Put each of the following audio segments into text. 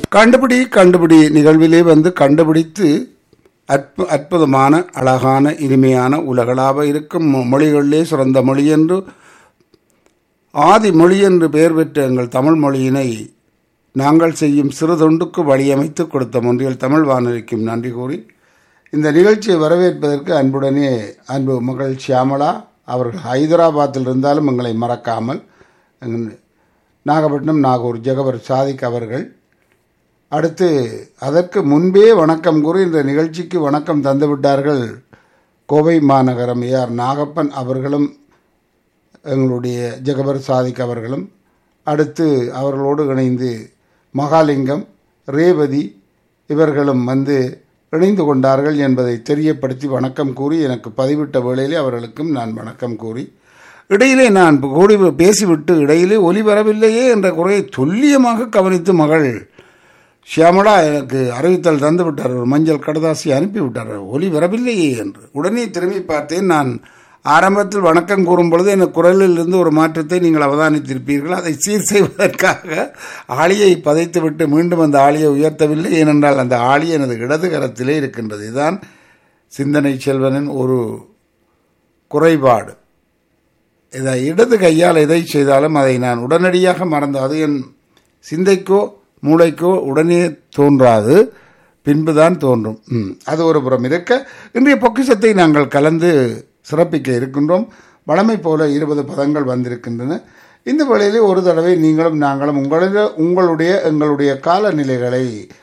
கண்டுபிடி கண்டுபிடி நிகழ்விலே வந்து கண்டுபிடித்து அற்பு அற்புதமான அழகான இனிமையான உலகளாவ இருக்கும் மொ- மொழிகளிலே சிறந்த மொழி என்று ஆதி மொழி என்று பெயர் பெற்ற எங்கள் தமிழ் மொழியினை நாங்கள் செய்யும் சிறு தொண்டுக்கு வழியமைத்து கொடுத்த ஒன்றியல் தமிழ் வானொலிக்கும் நன்றி கூறி இந்த நிகழ்ச்சியை வரவேற்பதற்கு அன்புடனே அன்பு மகள் ஷியாமளா அவர்கள் ஹைதராபாத்தில் இருந்தாலும் எங்களை மறக்காமல் எங்கள் நாகப்பட்டினம் நாகூர் ஜெகவர் சாதிக் அவர்கள் அடுத்து அதற்கு முன்பே வணக்கம் கூறி இந்த நிகழ்ச்சிக்கு வணக்கம் தந்துவிட்டார்கள் கோவை மாநகரம் ஏஆர் நாகப்பன் அவர்களும் எங்களுடைய ஜெகபர் சாதிக் அவர்களும் அடுத்து அவர்களோடு இணைந்து மகாலிங்கம் ரேவதி இவர்களும் வந்து இணைந்து கொண்டார்கள் என்பதை தெரியப்படுத்தி வணக்கம் கூறி எனக்கு பதிவிட்ட வேளையிலே அவர்களுக்கும் நான் வணக்கம் கூறி இடையிலே நான் கூடி பேசிவிட்டு இடையிலே ஒலி வரவில்லையே என்ற குறையை துல்லியமாக கவனித்து மகள் ஷியாமளா எனக்கு அறிவித்தல் தந்து விட்டார் ஒரு மஞ்சள் கடதாசி அனுப்பி விட்டார் ஒலி வரவில்லையே என்று உடனே திரும்பி பார்த்தேன் நான் ஆரம்பத்தில் வணக்கம் கூறும் பொழுது என் குரலில் இருந்து ஒரு மாற்றத்தை நீங்கள் அவதானித்திருப்பீர்கள் அதை சீர் செய்வதற்காக ஆளியை பதைத்துவிட்டு மீண்டும் அந்த ஆளியை உயர்த்தவில்லை ஏனென்றால் அந்த ஆளி எனது இடது கரத்திலே இருக்கின்றது இதுதான் சிந்தனை செல்வனின் ஒரு குறைபாடு இதை இடது கையால் எதை செய்தாலும் அதை நான் உடனடியாக மறந்து அது என் சிந்தைக்கோ மூளைக்கோ உடனே தோன்றாது பின்புதான் தோன்றும் ம், அது ஒரு புறம் இருக்க இன்றைய பொக்கிஷத்தை நாங்கள் கலந்து சிறப்பிக்க இருக்கின்றோம் வழமை போல இருபது பதங்கள் வந்திருக்கின்றன இந்த வேளையிலே ஒரு தடவை நீங்களும் நாங்களும் உங்களுடைய உங்களுடைய எங்களுடைய காலநிலைகளை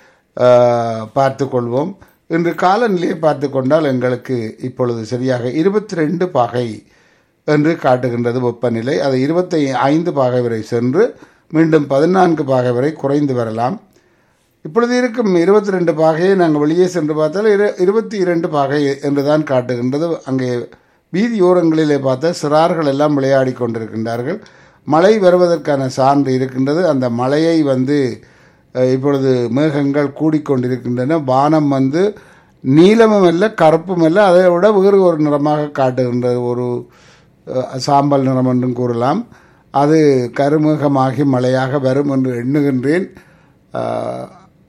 பார்த்து கொள்வோம் இன்று காலநிலையை பார்த்து கொண்டால் எங்களுக்கு இப்பொழுது சரியாக இருபத்தி ரெண்டு பாகை என்று காட்டுகின்றது வெப்பநிலை அது இருபத்தி ஐந்து பாகை வரை சென்று மீண்டும் பதினான்கு பாகை வரை குறைந்து வரலாம் இப்பொழுது இருக்கும் இருபத்தி ரெண்டு பாகையை நாங்கள் வெளியே சென்று பார்த்தால் இரு இருபத்தி இரண்டு பாகை என்றுதான் காட்டுகின்றது அங்கே வீதியோரங்களிலே பார்த்தா சிறார்கள் எல்லாம் விளையாடி கொண்டிருக்கின்றார்கள் மழை வருவதற்கான சான்று இருக்கின்றது அந்த மழையை வந்து அஹ், இப்பொழுது மேகங்கள் கூடிக்கொண்டிருக்கின்றன வானம் வந்து நீலமும் அல்ல கருப்பும் அல்ல அதை விட வேறு ஒரு நிறமாக காட்டுகின்றது ஒரு அஹ், சாம்பல் நிறம் என்றும் கூறலாம் அது கருமேகமாகி மழையாக வரும் என்று எண்ணுகின்றேன் அஹ்,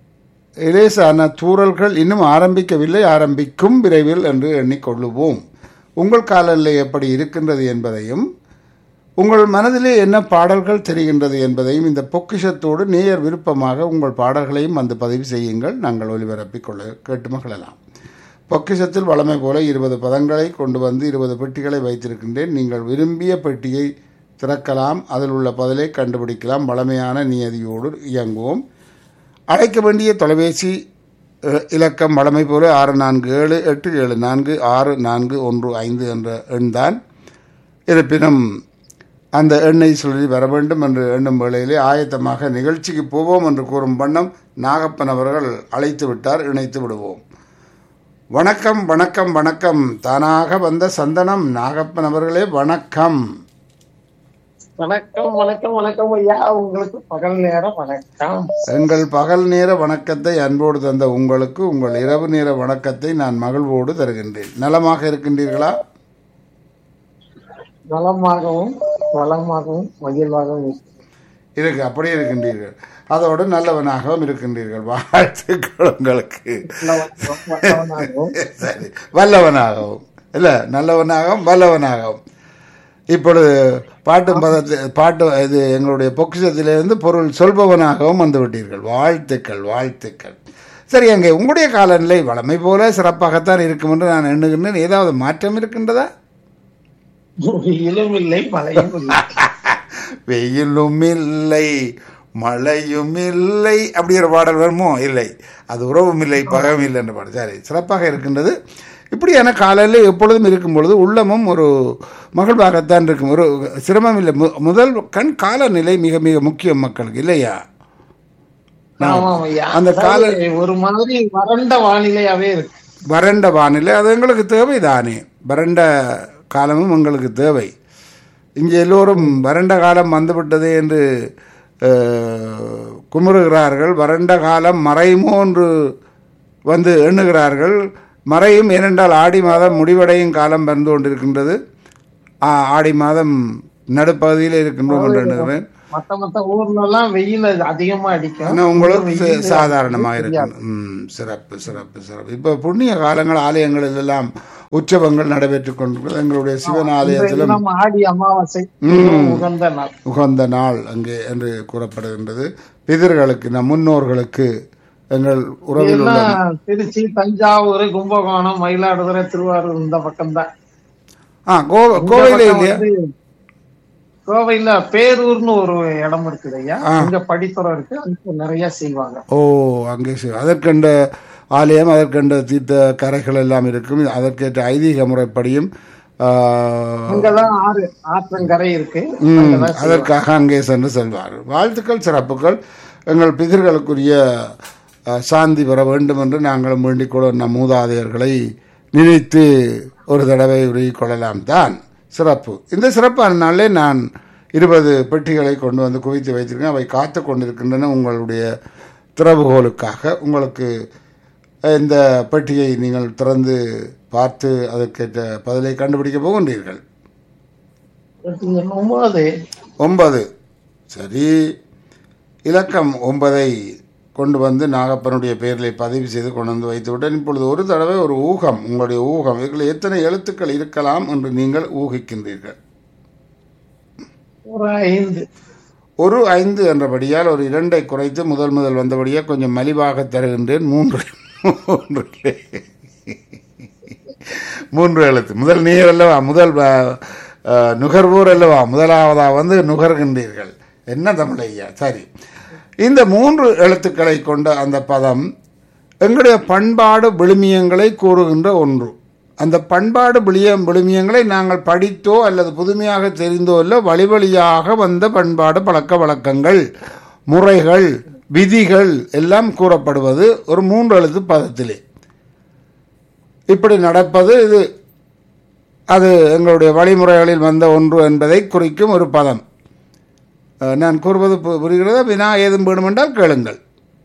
இலேசான தூறல்கள் இன்னும் ஆரம்பிக்கவில்லை ஆரம்பிக்கும் விரைவில் என்று எண்ணிக்கொள்ளுவோம் உங்கள் காலநிலை எப்படி இருக்கின்றது என்பதையும் உங்கள் மனதிலே என்ன பாடல்கள் தெரிகின்றது என்பதையும் இந்த பொக்கிஷத்தோடு நேயர் விருப்பமாக உங்கள் பாடல்களையும் வந்து பதிவு செய்யுங்கள் நாங்கள் ஒலிபரப்பிக் கொள்ள கேட்டு மகிழலாம் பொக்கிஷத்தில் வழமை போல இருபது பதங்களை கொண்டு வந்து இருபது பெட்டிகளை வைத்திருக்கின்றேன் நீங்கள் விரும்பிய பெட்டியை திறக்கலாம் அதில் உள்ள பதிலை கண்டுபிடிக்கலாம் வளமையான நியதியோடு இயங்குவோம் அழைக்க வேண்டிய தொலைபேசி அஹ், இலக்கம் வழமை போல ஆறு நான்கு ஏழு எட்டு ஏழு நான்கு ஆறு நான்கு ஒன்று ஐந்து என்ற எண்தான் இருப்பினும் அந்த எண்ணை சொல்லி வர வேண்டும் என்று எண்ணும் வேளையிலே ஆயத்தமாக நிகழ்ச்சிக்கு போவோம் என்று கூறும் வண்ணம் நாகப்பன் அவர்கள் அழைத்து விட்டார் இணைத்து விடுவோம் வணக்கம் வணக்கம் வணக்கம் தானாக வந்த சந்தனம் நாகப்பன் அவர்களே வணக்கம் வணக்கம் வணக்கம் வணக்கம் ஐயா உங்களுக்கு பகல் நேரம் வணக்கம் எங்கள் பகல் நேர வணக்கத்தை அன்போடு தந்த உங்களுக்கு உங்கள் இரவு நேர வணக்கத்தை நான் மகிழ்வோடு தருகின்றேன் நலமாக இருக்கின்றீர்களா நலமாகவும் வளமாகவும் மகிழ்வாகவும் இருக்கிறேன். இருக்கு அப்படியே இருக்கின்றீர்கள் அதோடு நல்லவனாகவும் இருக்கின்றீர்கள் வாழ்த்துக்கள் உங்களுக்கு நல்லவனாகவும், வல்லவனாகவும் சரி வல்லவனாகவும் இல்ல நல்லவனாகவும் வல்லவனாகவும் இப்பொழுது பாட்டு பதத்தை பாட்டு இது எங்களுடைய பொக்கிஷத்திலிருந்து பொருள் சொல்பவனாகவும் வந்து விட்டீர்கள் வாழ்த்துக்கள் வாழ்த்துக்கள் சரி அங்கே உங்களுடைய காலநிலை வளமை போல சிறப்பாகத்தான் இருக்கும் என்று நான் எண்ணுகின்றேன் ஏதாவது மாற்றம் இருக்கின்றதா வெயிலும் இல்லை மழையும் இல்லை வெயிலும் இல்லை மழையும் இல்லை அப்படி ஒரு பாடல் வருமோ இல்லை அது உறவும் இல்லை பகவும் இல்லை என்ற பாடல் சரி சிறப்பாக இருக்கின்றது இப்படியான காலையில் எப்பொழுதும் இருக்கும் பொழுது உள்ளமும் ஒரு மகிழ்வாகத்தான் இருக்கும் ஒரு சிரமம் இல்லை மு- முதல் கண் காலநிலை மிக மிக முக்கியம் மக்களுக்கு இல்லையா ஆமாம் ஐயா அந்த கால அதாவது ஒரு மாதிரி வறண்ட வானிலையாவே இருக்கு வறண்ட வானிலை அது எங்களுக்கு தேவைதானே வறண்ட காலமும் எங்களுக்கு தேவை இங்கே எல்லோரும் வறண்ட காலம் வந்துவிட்டதே என்று அஹ், குமுறுகிறார்கள் வறண்ட காலம் மறையுமோ என்று வந்து எண்ணுகிறார்கள் மறையும் ஏனென்றால் ஆடி மாதம் முடிவடையும் காலம் வந்து கொண்டிருக்கின்றது ஆ, ஆடி மாதம் நடுப்பகுதியில் இருக்கின்றோம் என்று எண்ணுகிறேன் மத்த மத்த ஊர்ல எல்லாம் வெயில் அதிகமா அடிக்கும் ஆனா உங்களுக்கு ச- வெயில் சாதாரணமா தெரியாது. இருக்கும் ம் சிறப்பு சிறப்பு சிறப்பு இப்ப புண்ணிய காலங்கள் ஆலயங்களில் எல்லாம் உற்சவங்கள் நடைபெற்றுக் கொண்டிருக்கிறது எங்களுடைய சிவன் இன்றைய ஆலயத்திலும் தினம் ஆடி அமாவாசை ம். உகந்த நாள் உகந்த நாள் அங்கே என்று கூறப்படுகின்றது பிதர்களுக்கு நம் முன்னோர்களுக்கு எங்கள் உறவில் உள்ள எல்லாம் திருச்சி தஞ்சாவூர் கும்பகோணம் மயிலாடுதுறை திருவாரூர் இந்த பக்கம் தான் ஆ கோ- கோவையில இல்லையா கோவையில பேரூர்னு ஒரு இடம் இருக்குது ஐயா ஆ. அங்க படித்துறை இருக்கு அங்க நிறைய செய்வாங்க ஓ அங்கே செய்- அதற்கண்ட ஆலயம் அதற்கண்ட தீர்த்த கரைகள் எல்லாம் இருக்கும் அதற்கேற்ற ஐதீக முறைப்படியும் ஆ, அங்கதான் ஆறு ஆற்றங்கரை இருக்கு ம், அங்கதான் செய்வாங்க. அதற்காக அங்கே சென்று செல்வார் வாழ்த்துக்கள் சிறப்புகள் எங்கள் பிதர்களுக்குரிய அ, சாந்தி பெற வேண்டும் என்று நாங்களும் வேண்டிக் கொள்ள நம் மூதாதையர்களை நினைத்து ஒரு தடவை உருகிக் கொள்ளலாம் தான் சிறப்பு இந்த சிறப்பான நாளிலே நான் இருபது பெட்டிகளை கொண்டு வந்து குவித்து வைத்திருக்கேன் அவை காத்து கொண்டிருக்கின்றன உங்களுடைய திறவுகோலுக்காக உங்களுக்கு இந்த பெட்டியை நீங்கள் திறந்து பார்த்து அதற்கேற்ற பதிலை கண்டுபிடிக்க போகின்றீர்கள் ஒன்பது ஒன்பது சரி இலக்கம் ஒன்பதை கொண்டு வந்து நாகப்பனுடைய பெயரில் பதிவு செய்து கொண்டு வந்து வைத்து விட்டேன் இப்பொழுது ஒரு தடவை ஒரு ஊகம் உங்களுடைய ஊகம் இதில் எத்தனை எழுத்துக்கள் இருக்கலாம் என்று நீங்கள் ஊகிக்கின்றீர்கள் ஒரு ஐந்து ஒரு ஐந்து என்றபடியால் ஒரு இரண்டை குறைத்து முதல் முதல் வந்தபடியே கொஞ்சம் மலிவாக தருகின்றேன் மூன்று மூன்று மூன்று எழுத்து முதல் நீர் அல்லவா முதல் அஹ், அஹ், நுகர்வோர் அல்லவா முதலாவதா வந்து நுகர்கின்றீர்கள் என்ன தமிழ் ஐயா சரி இந்த மூன்று எழுத்துக்களை கொண்ட அந்த பதம் எங்களுடைய பண்பாடு விழுமியங்களை கூறுகின்ற ஒன்று அந்த பண்பாடு விளியம் விழுமியங்களை நாங்கள் படித்தோ அல்லது புதுமையாக தெரிந்தோ இல்லை வழி வழியாக வந்த பண்பாடு பழக்க வழக்கங்கள் முறைகள் விதிகள் எல்லாம் கூறப்படுவது ஒரு மூன்று எழுத்து பதத்திலே இப்படி நடப்பது இது அது எங்களுடைய வழிமுறைகளில் வந்த ஒன்று என்பதை குறிக்கும் ஒரு பதம் அஹ், நான் கூறுவது பு- புரிகிறதா வினா ஏதும் வேணுமென்றால் கேளுங்கள்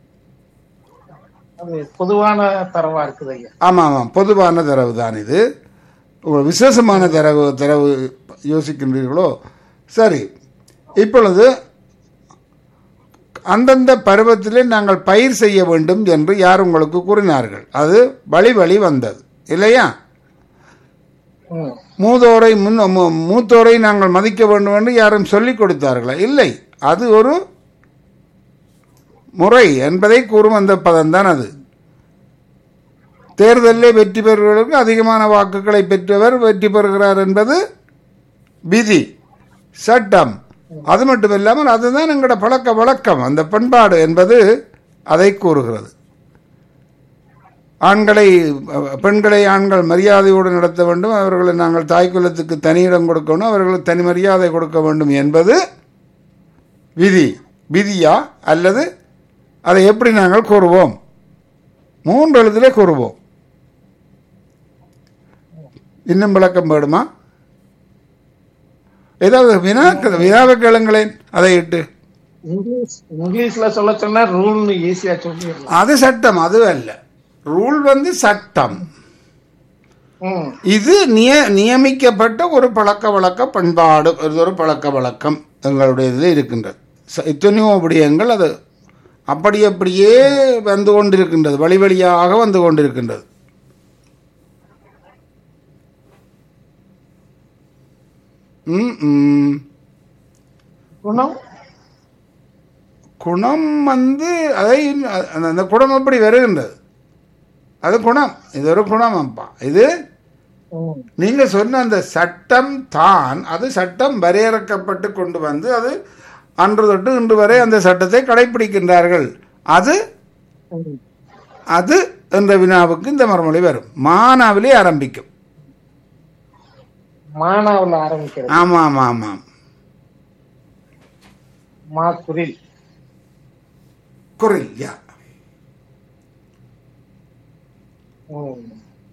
அது பொதுவான தரவா இருக்குது ஐயா ஆமாம் ஆமாம் பொதுவான தரவு தான் இது ஒரு விசேஷமான தரவு தரவு யோசிக்கின்றீர்களோ சரி இப்பொழுது அந்தந்த பருவத்திலே நாங்கள் பயிர் செய்ய வேண்டும் என்று யார் உங்களுக்கு கூறினார்கள் அது வழி வழி வந்தது இல்லையா ம். மூதோரை முன் மூ- மூத்தோரை நாங்கள் மதிக்க வேண்டும் என்று யாரும் சொல்லிக் கொடுத்தார்களா இல்லை அது ஒரு முறை என்பதை கூறும் அந்த பதம்தான் அது தேர்தலில் வெற்றி பெறுவதற்கு அதிகமான வாக்குகளை பெற்றவர் வெற்றி பெறுகிறார் என்பது விதி சட்டம் அது மட்டும் இல்லாமல் அதுதான் எங்களோட பழக்க வழக்கம் அந்த பண்பாடு என்பது அதை கூறுகிறது ஆண்களை அஹ், பெண்களை ஆண்கள் மரியாதையோடு நடத்த வேண்டும் அவர்களை நாங்கள் தாய்க்குலத்துக்கு தனியிடம் கொடுக்கணும் அவர்களுக்கு தனி மரியாதை கொடுக்க வேண்டும் என்பது விதி விதியா அல்லது அதை எப்படி நாங்கள் கூறுவோம் மூன்று எழுத்திலே கூறுவோம் இன்னும் விளக்கம் வேணுமா ஏதாவது வினா வினாவை கேளுங்களேன் அதை இட்டு இங்கிலீஷ் இங்கிலீஷ்ல சொல்ல சொன்னா ரூல்னு ஈஸியா சொல்லிடலாம் அது சட்டம் அது அல்ல ரூல் வந்து சட்டம் ம் இது நிய நியமிக்கப்பட்ட ஒரு பழக்க வழக்க பண்பாடு இது ஒரு பழக்க வழக்கம் எங்களுடைய இதில் இருக்கின்றது ச- எத்தனையோ விடயங்கள் அது அப்படி அப்படியே வந்து கொண்டிருக்கின்றது வழி வழியாக வந்து கொண்டிருக்கின்றது ம், ம். குணம் குணம் வந்து அதை அந்த- அந்த குணம் எப்படி வருகின்றது அது குணம் இது ஒரு குணம் அப்பா இது ம் நீங்க சொன்ன அந்த சட்டம் தான் அது சட்டம் வரையறுக்கப்பட்டு கொண்டு வந்து அது அன்று தொட்டு இன்று வரை அந்த சட்டத்தை கடைபிடிக்கின்றார்கள் அது ம். அது என்ற வினாவுக்கு இந்த மறுமொழி வரும் மானாவிலே ஆரம்பிக்கும் மானாவுல ஆரம்பிக்கிறது ஆமாம் ஆமாம் ஆமாம் மா குரில் குரல் யா ம்.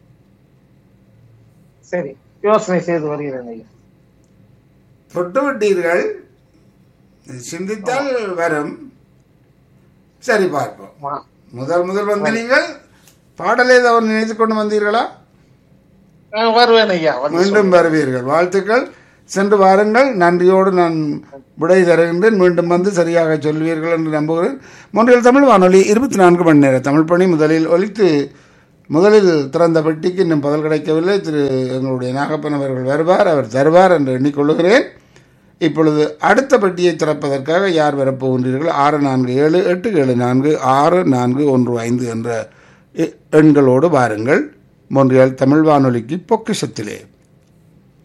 சரி யோசனை செய்து வருகிறேன் ஐயா தொட்டு விட்டீர்கள் சிந்தித்தால் வரும் சரி பார்ப்போம் மா முதல் முதல் வந்து நீங்கள் பாடலை ஏதாவது நினைத்து கொண்டு வந்தீர்களா ஆ, வருவேன் ஐயா வந்து மீண்டும் வருவீர்கள் வாழ்த்துக்கள் சென்று வாருங்கள் நன்றியோடு நான் விடை தருகின்றேன் மீண்டும் வந்து சரியாக சொல்வீர்கள் என்று நம்புகிறேன் மூன்றில் தமிழ் வானொலி இருபத்தி நான்கு மணி நேர தமிழ் பணி முதலில் ஒலித்து முதலில் திறந்த பெட்டிக்கு இன்னும் பதில் கிடைக்கவில்லை திரு எங்களுடைய நாகப்பன் அவர்கள் வருவார் அவர் தருவார் என்று எண்ணிக்கொள்கிறேன் இப்பொழுது அடுத்த பெட்டியை திறப்பதற்காக யார் வரப்போகின்றீர்கள் ஆறு நான்கு ஏழு எட்டு ஏழு நான்கு ஆறு நான்கு ஒன்று ஐந்து என்ற எ- எண்களோடு வாருங்கள் மொன்றியால் தமிழ் வானொலிக்கு பொக்கிஷத்திலே